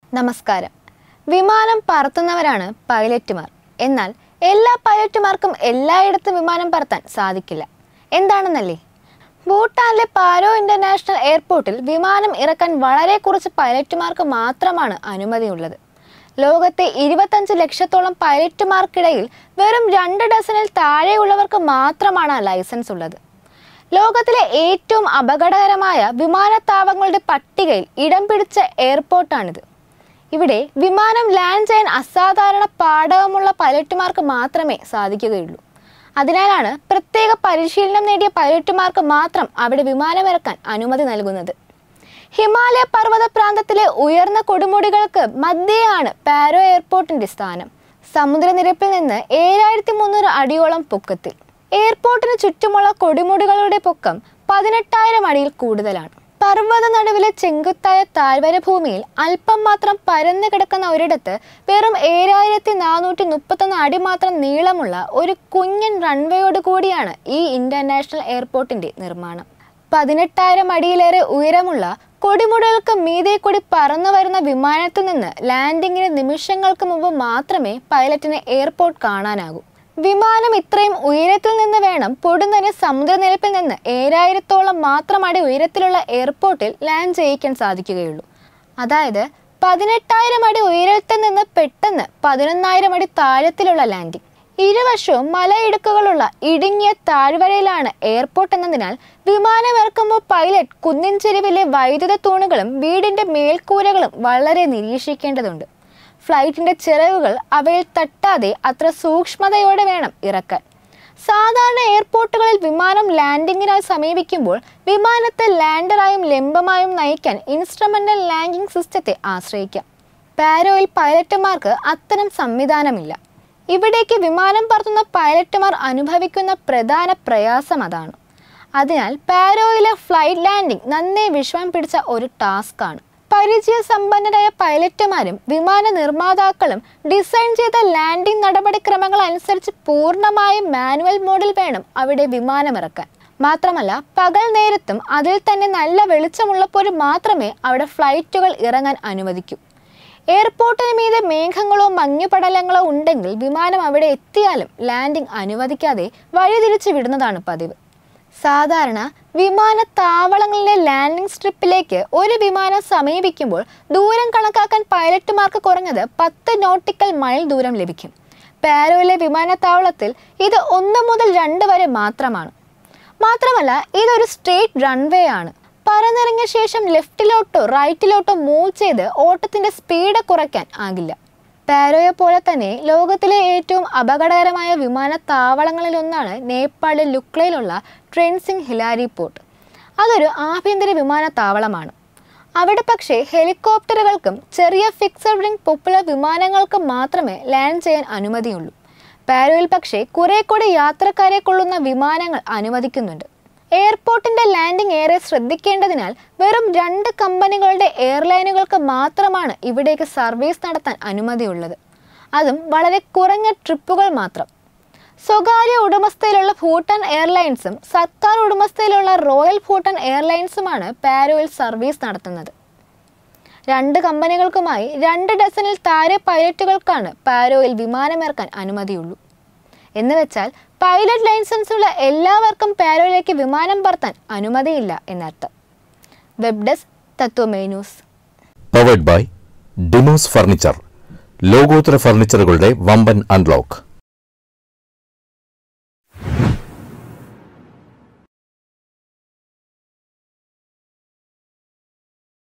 നമസ്കാരം വിമാനം പറത്തുന്നവരാണ് പൈലറ്റുമാർ എന്നാൽ എല്ലാ പൈലറ്റുമാർക്കും എല്ലായിടത്തും വിമാനം പറത്താൻ സാധിക്കില്ല എന്താണെന്നല്ലേ ഭൂട്ടാനിലെ പാരോ ഇന്റർനാഷണൽ എയർപോർട്ടിൽ വിമാനം ഇറക്കാൻ വളരെ കുറച്ച് പൈലറ്റുമാർക്ക് മാത്രമാണ് അനുമതിയുള്ളത് ലോകത്തെ ഇരുപത്തഞ്ച് ലക്ഷത്തോളം പൈലറ്റുമാർക്കിടയിൽ വെറും രണ്ട് ഡസനിൽ താഴെയുള്ളവർക്ക് മാത്രമാണ് ലൈസൻസ് ഉള്ളത് ലോകത്തിലെ ഏറ്റവും അപകടകരമായ വിമാനത്താവളങ്ങളുടെ പട്ടികയിൽ ഇടം പിടിച്ച എയർപോർട്ടാണിത് ഇവിടെ വിമാനം ലാൻഡ് ചെയ്യാൻ അസാധാരണ പാടവമുള്ള പൈലറ്റുമാർക്ക് മാത്രമേ സാധിക്കുകയുള്ളൂ അതിനാലാണ് പ്രത്യേക പരിശീലനം നേടിയ പൈലറ്റുമാർക്ക് മാത്രം അവിടെ വിമാനമിറക്കാൻ അനുമതി നൽകുന്നത് ഹിമാലയ പർവ്വത പ്രാന്തത്തിലെ ഉയർന്ന കൊടുമുടികൾക്ക് മധ്യയാണ് പാരോ എയർപോർട്ടിന്റെ സ്ഥാനം സമുദ്രനിരപ്പിൽ നിന്ന് ഏഴായിരത്തി മുന്നൂറ് അടിയോളം പൊക്കത്തിൽ എയർപോർട്ടിന് ചുറ്റുമുള്ള കൊടുമുടികളുടെ പൊക്കം പതിനെട്ടായിരം അടിയിൽ കൂടുതലാണ് പർവ്വത നടുവിലെ ചെങ്കുത്തായ താഴ്വര ഭൂമിയിൽ അല്പം മാത്രം പരന്നു കിടക്കുന്ന ഒരിടത്ത് വെറും ഏഴായിരത്തി നാനൂറ്റി മുപ്പത്തൊന്ന് അടി മാത്രം നീളമുള്ള ഒരു കുഞ്ഞൻ റൺവേയോട് കൂടിയാണ് ഈ ഇന്റർനാഷണൽ എയർപോർട്ടിന്റെ നിർമ്മാണം പതിനെട്ടായിരം അടിയിലേറെ ഉയരമുള്ള കൊടിമുടകൾക്ക് മീതെ കൂടി പറന്നു വരുന്ന വിമാനത്തിൽ നിന്ന് ലാൻഡിങ്ങിന് നിമിഷങ്ങൾക്ക് മുമ്പ് മാത്രമേ പൈലറ്റിന് എയർപോർട്ട് കാണാനാകൂ വിമാനം ഇത്രയും ഉയരത്തിൽ നിന്ന് വേണം പൊടുന്നതിന് സമുദ്രനിരപ്പിൽ നിന്ന് ഏഴായിരത്തോളം മാത്രം അടി ഉയരത്തിലുള്ള എയർപോർട്ടിൽ ലാൻഡ് ചെയ്യിക്കാൻ സാധിക്കുകയുള്ളൂ അതായത് പതിനെട്ടായിരം അടി ഉയരത്തിൽ നിന്ന് പെട്ടെന്ന് പതിനൊന്നായിരം അടി താഴത്തിലുള്ള ലാൻഡിംഗ് ഇരുവശവും മലയിടുക്കുകളുള്ള ഇടുങ്ങിയ താഴ്വരയിലാണ് എയർപോർട്ട് എന്നതിനാൽ വിമാനം ഇറക്കുമ്പോൾ പൈലറ്റ് കുന്നിൻ ചെരുവിലെ വൈദ്യുത തൂണുകളും വീടിന്റെ മേൽക്കൂരകളും വളരെ നിരീക്ഷിക്കേണ്ടതുണ്ട് ഫ്ലൈറ്റിന്റെ ചിറകുകൾ അവയിൽ തട്ടാതെ അത്ര സൂക്ഷ്മതയോടെ വേണം ഇറക്കാൻ സാധാരണ എയർപോർട്ടുകളിൽ വിമാനം ലാൻഡിങ്ങിനായി സമീപിക്കുമ്പോൾ വിമാനത്തെ ലാൻഡറായും ലംബമായും നയിക്കാൻ ഇൻസ്ട്രുമെന്റൽ ലാൻഡിംഗ് സിസ്റ്റത്തെ ആശ്രയിക്കാം പാരോയിൽ പൈലറ്റുമാർക്ക് അത്തരം സംവിധാനമില്ല ഇവിടേക്ക് വിമാനം പറത്തുന്ന പൈലറ്റുമാർ അനുഭവിക്കുന്ന പ്രധാന പ്രയാസം അതാണ് അതിനാൽ പാരോയിലെ ഫ്ലൈറ്റ് ലാൻഡിംഗ് നന്നേ വിഷമം പിടിച്ച ഒരു ടാസ്ക്കാണ് പരിചയസമ്പന്നരായ പൈലറ്റുമാരും വിമാന നിർമ്മാതാക്കളും ഡിസൈൻ ചെയ്ത ലാൻഡിംഗ് നടപടിക്രമങ്ങൾ അനുസരിച്ച് പൂർണ്ണമായും മാനുവൽ മോഡിൽ വേണം അവിടെ വിമാനമിറക്കാൻ മാത്രമല്ല പകൽ നേരത്തും അതിൽ തന്നെ നല്ല വെളിച്ചമുള്ളപ്പോൾ മാത്രമേ അവിടെ ഫ്ലൈറ്റുകൾ ഇറങ്ങാൻ അനുവദിക്കൂ എയർപോർട്ടിന് മീതെ മേഘങ്ങളോ മഞ്ഞുപടലങ്ങളോ ഉണ്ടെങ്കിൽ വിമാനം അവിടെ എത്തിയാലും ലാൻഡിംഗ് അനുവദിക്കാതെ വഴിതിരിച്ചു വിടുന്നതാണ് പതിവ് സാധാരണ വിമാനത്താവളങ്ങളിലെ ലാൻഡിംഗ് സ്ട്രിപ്പിലേക്ക് ഒരു വിമാനം സമീപിക്കുമ്പോൾ ദൂരം കണക്കാക്കാൻ പൈലറ്റുമാർക്ക് കുറഞ്ഞത് പത്ത് നോട്ടിക്കൽ മൈൽ ദൂരം ലഭിക്കും പാരോയിലെ വിമാനത്താവളത്തിൽ ഇത് ഒന്ന് മുതൽ രണ്ട് വരെ മാത്രമാണ് മാത്രമല്ല ഇതൊരു സ്ട്രേറ്റ് റൺവേ ആണ് പറന്നിറങ്ങിയ ശേഷം ലെഫ്റ്റിലോട്ടോ റൈറ്റിലോട്ടോ മൂവ് ചെയ്ത് ഓട്ടത്തിന്റെ സ്പീഡ് കുറയ്ക്കാൻ ആകില്ല പാരോയെ പോലെ തന്നെ ലോകത്തിലെ ഏറ്റവും അപകടകരമായ വിമാനത്താവളങ്ങളിലൊന്നാണ് നേപ്പാളിലെ ലുക്ലയിലുള്ള ട്രെൻസിംഗ് ഹിലാരി പോർട്ട് അതൊരു ആഭ്യന്തര വിമാനത്താവളമാണ് അവിടെ പക്ഷേ ഹെലികോപ്റ്ററുകൾക്കും ചെറിയ ഫിക്സഡ് വിംഗ് പോപ്പുലർ വിമാനങ്ങൾക്കും മാത്രമേ ലാൻഡ് ചെയ്യാൻ അനുമതിയുള്ളൂ പാരോയിൽ പക്ഷേ കുറെ കൂടി യാത്രക്കാരെ കൊള്ളുന്ന വിമാനങ്ങൾ അനുവദിക്കുന്നുണ്ട് എയർപോർട്ടിന്റെ ലാൻഡിംഗ് ഏറെ ശ്രദ്ധിക്കേണ്ടതിനാൽ വെറും രണ്ട് കമ്പനികളുടെ എയർലൈനുകൾക്ക് മാത്രമാണ് ഇവിടേക്ക് സർവീസ് നടത്താൻ അനുമതിയുള്ളത് അതും വളരെ കുറഞ്ഞ ട്രിപ്പുകൾ മാത്രം സ്വകാര്യ ഉടമസ്ഥയിലുള്ള ഭൂട്ടാൻ എയർലൈൻസും സർക്കാർ ഉടമസ്ഥയിലുള്ള റോയൽ ഭൂട്ടാൻ എയർലൈൻസുമാണ് പാരോയിൽ സർവീസ് നടത്തുന്നത് രണ്ട് കമ്പനികൾക്കുമായി രണ്ട് ഡസനിൽ താഴെ പൈലറ്റുകൾക്കാണ് പാരോയിൽ വിമാനമിറക്കാൻ അനുമതിയുള്ളൂ എന്ന് വെച്ചാൽ പൈലറ്റ് ലൈസൻസ് ഉള്ള എല്ലാവർക്കും പാരോയിലേക്ക് വിമാനം പറത്താൻ അനുമതിയില്ല എന്നർത്ഥം വെബ് ഡെസ്ക് തത്വമേ ന്യൂസ് പവേഡ് ബൈ ഡിമോസ് ഫർണിച്ചർ ലോകോത്തര ഫർണിച്ചറുകളുടെ വമ്പൻ അൺലോക്ക്